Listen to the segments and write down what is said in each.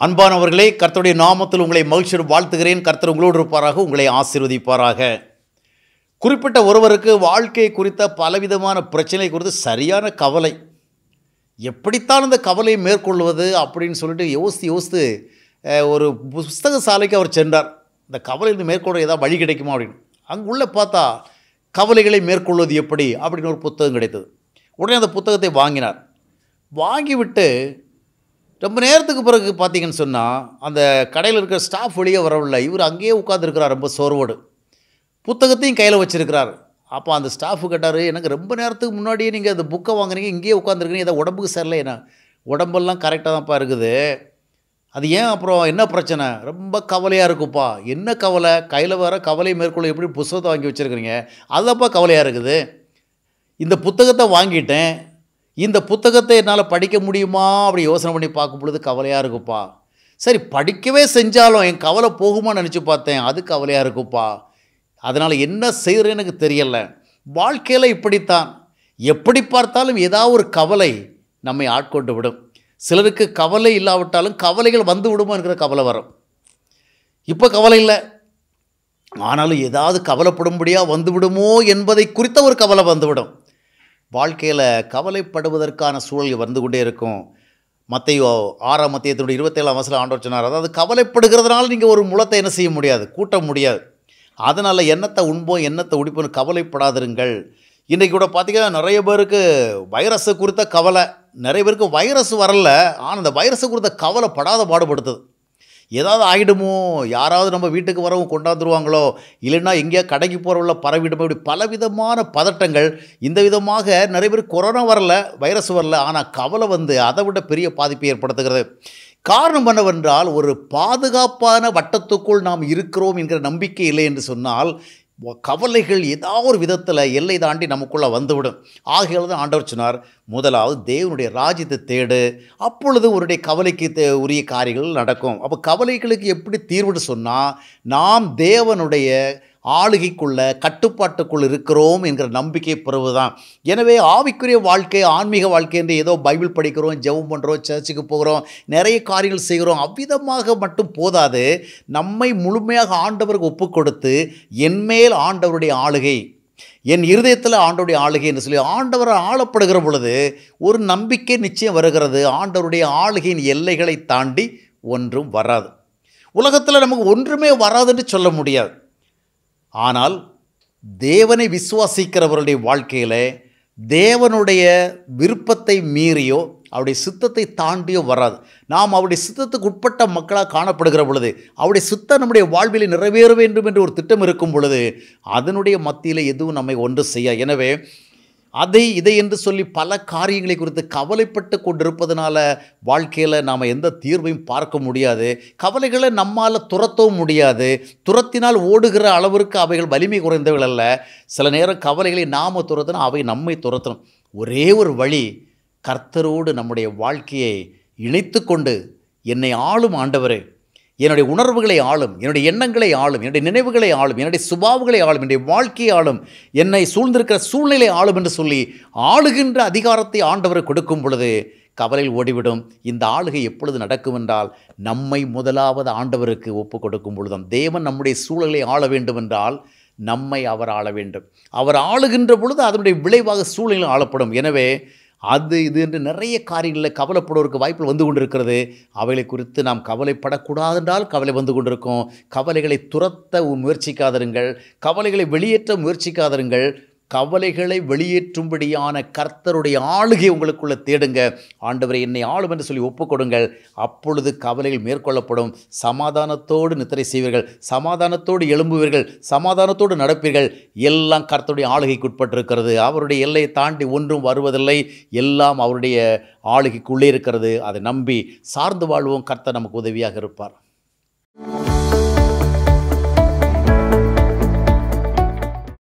அன்பானவர்களே கர்த்தருடைய நாமத்தில் உங்களை மகிழ்ச்சியோடு வாழ்த்துகிறேன் கர்த்தர் உங்களோடு இருப்பாராக உங்களை ஆசீர்வதிப்பாராக குறிப்பிட்ட ஒருவருக்கு வாழ்க்கை குறித்த பலவிதமான பிரச்சனை குறித்து சரியான கவலை எப்படித்தான் இந்த கவலையை மேற்கொள்வது அப்படின்னு சொல்லிட்டு யோசித்து யோசித்து அஹ், ஒரு புஸ்தக சாலைக்கு அவர் சென்றார் இந்த கவலையிலிருந்து மேற்கொள்ள ஏதாவது வழி கிடைக்குமா அப்படின்னு அங்கே உள்ள பார்த்தா கவலைகளை மேற்கொள்வது எப்படி அப்படின்னு ஒரு புத்தகம் கிடைத்தது உடனே அந்த புத்தகத்தை வாங்கினார் வாங்கிவிட்டு ரொம்ப நேரத்துக்கு பிறகு பார்த்தீங்கன்னு சொன்னால் அந்த கடையில் இருக்கிற ஸ்டாஃப் வெளியே வரவில்லை இவர் அங்கேயே உட்காந்துருக்கிறார் ரொம்ப சோர்வோடு புத்தகத்தையும் கையில் வச்சிருக்கிறார் அப்போ அந்த ஸ்டாஃபு கேட்டார் எனக்கு ரொம்ப நேரத்துக்கு முன்னாடியே நீங்கள் அந்த புக்கை வாங்குறீங்க இங்கேயே உட்காந்துருக்கீங்க இதை உடம்புக்கு சரியில்லை என்ன உடம்பெல்லாம் கரெக்டாக தான்ப்பா இருக்குது அது ஏன் அப்புறம் என்ன பிரச்சனை ரொம்ப கவலையாக இருக்குப்பா என்ன கவலை கையில் வர கவலை மேற்கொள்ள எப்படி புத்தகத்தை வாங்கி வச்சுருக்கிறீங்க அதுதான்ப்பா கவலையாக இருக்குது இந்த புத்தகத்தை வாங்கிட்டேன் இந்த புத்தகத்தை என்னால் படிக்க முடியுமா அப்படி யோசனை பண்ணி பார்க்கும் பொழுது கவலையாக இருக்குப்பா சரி படிக்கவே செஞ்சாலும் என் கவலை போகுமான்னு நினச்சி பார்த்தேன் அது கவலையாக இருக்குப்பா அதனால் என்ன செய்கிறேன்னு எனக்கு தெரியல வாழ்க்கையில் இப்படித்தான் எப்படி பார்த்தாலும் ஏதாவது ஒரு கவலை நம்மை ஆட்கொண்டு விடும் சிலருக்கு கவலை இல்லாவிட்டாலும் கவலைகள் வந்து விடுமோ என்கிற கவலை வரும் இப்போ கவலை இல்லை ஆனாலும் ஏதாவது கவலைப்படும்படியாக வந்துவிடுமோ என்பதை குறித்த ஒரு கவலை வந்துவிடும் வாழ்க்கையில் கவலைப்படுவதற்கான சூழல் வந்து கொண்டே இருக்கும் மத்தையோ ஆறாம் மத்தியத்தினுடைய இருபத்தேழாம் வசதியில் ஆண்டவர் சொன்னார் அதாவது கவலைப்படுகிறதுனால நீங்கள் ஒரு முளத்தை என்ன செய்ய முடியாது கூட்ட முடியாது அதனால் எண்ணத்தை உண்போம் எண்ணத்தை உடிப்போம் கவலைப்படாதிருங்கள் இன்றைக்கி கூட பார்த்தீங்கன்னா நிறைய பேருக்கு வைரஸை குறித்த கவலை நிறைய பேருக்கு வைரஸ் வரல ஆனால் அந்த வைரஸை குறித்த கவலை படாத பாடுபடுத்துது ஏதாவது ஆகிடுமோ யாராவது நம்ம வீட்டுக்கு வரவும் கொண்டாந்துருவாங்களோ இல்லைன்னா எங்கேயா கடைக்கு போகிறவங்கள பரவிடுமோ இப்படி பலவிதமான பதட்டங்கள் இந்த விதமாக நிறைய பேர் கொரோனா வரல வைரஸ் வரல ஆனால் கவலை வந்து அதை விட பெரிய பாதிப்பை ஏற்படுத்துகிறது காரணம் என்னவென்றால் ஒரு பாதுகாப்பான வட்டத்துக்குள் நாம் இருக்கிறோம் என்கிற நம்பிக்கை இல்லை என்று சொன்னால் கவலைகள் ஏதாவது ஒரு விதத்தில் எல்லை தாண்டி நமக்குள்ளே வந்துவிடும் ஆகையால் தான் ஆண்டவர் சொன்னார் முதலாவது தேவனுடைய ராஜ்யத்தை தேடு அப்பொழுது உன்னுடைய கவலைக்கு தே உரிய காரியங்கள் நடக்கும் அப்போ கவலைகளுக்கு எப்படி தீர்வுன்னு சொன்னால் நாம் தேவனுடைய ஆளுகைக்குள்ள கட்டுப்பாட்டுக்குள் இருக்கிறோம் என்கிற நம்பிக்கை பிறகு தான் எனவே ஆவிக்குரிய வாழ்க்கை ஆன்மீக வாழ்க்கை என்று ஏதோ பைபிள் படிக்கிறோம் ஜெபம் பண்ணுறோம் சர்ச்சுக்கு போகிறோம் நிறைய காரியங்கள் செய்கிறோம் அவ்விதமாக மட்டும் போதாது நம்மை முழுமையாக ஆண்டவருக்கு ஒப்பு கொடுத்து என்மேல் ஆண்டவருடைய ஆளுகை என் இருதயத்தில் ஆண்டவருடைய ஆளுகை என்று சொல்லி ஆண்டவர் ஆளப்படுகிற பொழுது ஒரு நம்பிக்கை நிச்சயம் வருகிறது ஆண்டவருடைய ஆளுகையின் எல்லைகளை தாண்டி ஒன்றும் வராது உலகத்தில் நமக்கு ஒன்றுமே வராதுன்னு சொல்ல முடியாது ஆனால் தேவனை விசுவாசிக்கிறவருடைய வாழ்க்கையில் தேவனுடைய விருப்பத்தை மீறியோ அவருடைய சித்தத்தை தாண்டியோ வராது நாம் அவருடைய சித்தத்துக்கு உட்பட்ட மக்களாக காணப்படுகிற பொழுது அவருடைய சித்தம் நம்முடைய வாழ்வில் நிறைவேற வேண்டும் என்று ஒரு திட்டம் இருக்கும் பொழுது அதனுடைய மத்தியில் எதுவும் நம்மை ஒன்று செய்ய எனவே அதை இதை என்று சொல்லி பல காரியங்களை குறித்து கவலைப்பட்டு கொண்டிருப்பதனால வாழ்க்கையில் நாம் எந்த தீர்வையும் பார்க்க முடியாது கவலைகளை நம்மால் துரத்தவும் முடியாது துரத்தினால் ஓடுகிற அளவிற்கு அவைகள் வலிமை குறைந்தவர்கள் அல்ல சில நேரம் கவலைகளை நாம் துரத்தணும் அவை நம்மை துரத்தணும் ஒரே ஒரு வழி கர்த்தரோடு நம்முடைய வாழ்க்கையை இணைத்து கொண்டு என்னை ஆளும் ஆண்டவரே என்னுடைய உணர்வுகளை ஆளும் என்னுடைய எண்ணங்களை ஆளும் என்னுடைய நினைவுகளை ஆளும் என்னுடைய சுபாவுகளை ஆளும் என்னுடைய வாழ்க்கையை ஆளும் என்னை சூழ்ந்திருக்கிற சூழ்நிலை ஆளும் என்று சொல்லி ஆளுகின்ற அதிகாரத்தை ஆண்டவர் கொடுக்கும் பொழுது கவலையில் ஓடிவிடும் இந்த ஆளுகை எப்பொழுது நடக்கும் என்றால் நம்மை முதலாவது ஆண்டவருக்கு ஒப்பு கொடுக்கும் பொழுதும் தேவன் நம்முடைய சூழலை ஆள வேண்டும் என்றால் நம்மை அவர் ஆள வேண்டும் அவர் ஆளுகின்ற பொழுது அதனுடைய விளைவாக சூழ்நிலை ஆளப்படும் எனவே அது இது என்று நிறைய காரியங்களில் கவலைப்படுவதற்கு வாய்ப்புகள் வந்து கொண்டிருக்கிறது அவைகளை குறித்து நாம் கவலைப்படக்கூடாது என்றால் கவலை வந்து கொண்டிருக்கும் கவலைகளை துரத்த முயற்சிக்காதிருங்கள் கவலைகளை வெளியேற்ற முயற்சிக்காதிருங்கள் கவலைகளை வெளியேற்றும்படியான கர்த்தருடைய ஆளுகை உங்களுக்குள்ள தேடுங்க ஆண்டவரை என்னை ஆளும் என்று சொல்லி ஒப்புக்கொடுங்கள் அப்பொழுது கவலைகள் மேற்கொள்ளப்படும் சமாதானத்தோடு நித்திரை செய்வீர்கள் சமாதானத்தோடு எழும்புவீர்கள் சமாதானத்தோடு நடப்பீர்கள் எல்லாம் கர்த்தருடைய ஆளுகைக்கு உட்பட்டிருக்கிறது அவருடைய எல்லையை தாண்டி ஒன்றும் வருவதில்லை எல்லாம் அவருடைய ஆளுகைக்குள்ளே இருக்கிறது அதை நம்பி சார்ந்து வாழ்வோம் கர்த்தர் நமக்கு உதவியாக இருப்பார்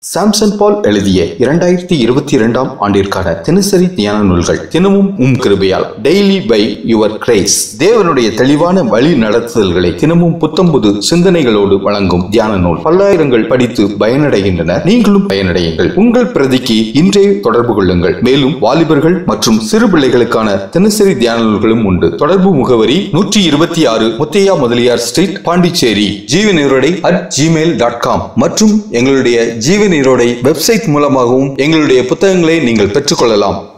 சாம்சன் பால் எழுதிய இரண்டாயிரத்தி இருபத்தி இரண்டாம் ஆண்டிற்கான தினசரி தியான நூல்கள் தினமும் உம் கிருபையால் டெய்லி பை யுவர் கிரேஸ் தேவனுடைய தெளிவான வழி நடத்துதல்களை தினமும் புத்தம்புது சிந்தனைகளோடு வழங்கும் தியான நூல் பல்லாயிரங்கள் படித்து பயனடைகின்றனர் நீங்களும் பயனடையுங்கள் உங்கள் பிரதிக்கு இன்றே தொடர்பு கொள்ளுங்கள் மேலும் வாலிபர்கள் மற்றும் சிறு பிள்ளைகளுக்கான தினசரி தியான நூல்களும் உண்டு தொடர்பு முகவரி நூற்றி இருபத்தி ஆறு Muthaiya Mudaliar street Pondicherry Jeevaneerodai at Gmail dot com மற்றும் எங்களுடைய ஜீவநீரோடை வெப்சைட் மூலமாகவும் எங்களுடைய புத்தகங்களை நீங்கள் பெற்றுக்கொள்ளலாம்